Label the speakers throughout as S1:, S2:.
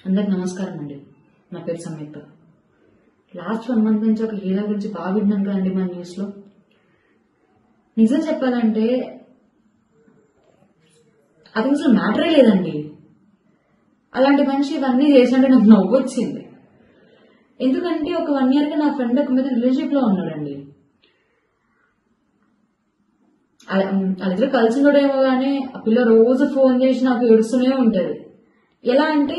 S1: అందరికి నమస్కారం అండి నా పేరు సంయుక్త లాస్ట్ వన్ మంత్ నుంచి ఒక హీరో గురించి బాగా విన్నాను కదండి మా న్యూస్లో నిజం చెప్పాలంటే అది అసలు మ్యాటరే లేదండి అలాంటి మనిషి ఇవన్నీ చేసినట్టు నాకు నవ్వు వచ్చింది ఎందుకంటే ఒక వన్ ఇయర్గా నా ఫ్రెండ్ ఒక మీద రిలేషన్షిప్ లో ఉన్నాడండి అలా- వాళ్ళిద్దరు కలిసి ఉండడేమో కానీ ఆ పిల్ల రోజు ఫోన్ చేసి నాకు ఏడుస్తూనే ఉంటది ఎలా అంటే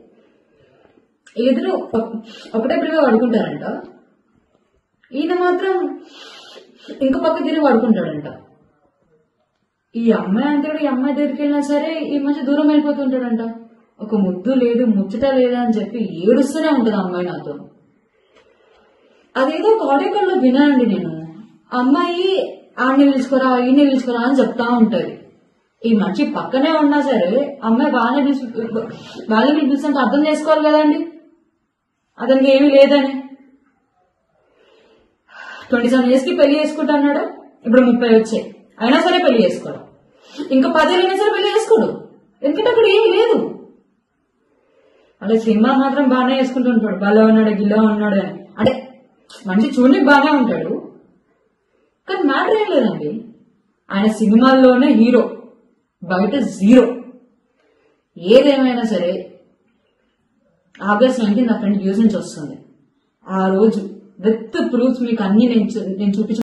S1: ఎదురు ఒక- ఒకటే పిల్లగా పడుకుంటారంట ఈయన మాత్రం ఇంకో పక్క తిరిగి పడుకుంటాడంట ఈ అమ్మాయి అంతే కూడా ఈ అమ్మాయి దగ్గరికి వెళ్ళినా సరే ఈ మధ్య దూరం వెళ్ళిపోతుంటాడంట ఒక ముద్దు లేదు ముచ్చట లేదా అని చెప్పి ఏడుస్తూనే ఉంటది ఆ అమ్మాయి నాతో అదేదో ఒక ఆడియో కాల్లో వినానండి నేను ఆ అమ్మాయి ఆడిని పిలుచుకోరా ఈయన్ని పిలుచుకోరా అని చెప్తా ఉంటది ఈ మనిషి పక్కనే ఉన్నా సరే అమ్మాయి బాగానే పిలుచు బాగానే పిలిపిస్తుంటే అర్థం చేసుకోవాలి కదండి అతనికి ఏమీ లేదని ట్వంటీ సెవెన్ ఇయర్స్ కి పెళ్లి చేసుకుంటా అన్నాడు ఇప్పుడు ముప్పై వచ్చాయి అయినా సరే పెళ్లి చేసుకోడు ఇంకా పదేళ్ళైనా సరే పెళ్లి చేసుకోడు ఎందుకంటే అక్కడ ఏమీ లేదు అదే సినిమా మాత్రం బాగానే వేసుకుంటూ ఉంటాడు బలో ఉన్నాడు గిల్లో ఉన్నాడు అని అంటే మనిషి చూడడానికి బాగానే ఉంటాడు కానీ మ్యాటర్ ఏం లేదండి ఆయన సినిమాల్లోనే హీరో బయట జీరో ఏదేమైనా సరే ఆగస్ట్ నైన్టీన్ నా ఫ్రెండ్ యూస్ నుంచి వస్తుంది ఆ రోజు విత్ ప్రూఫ్స్ మీకు అన్ని నేను చూ- నేను చూపించ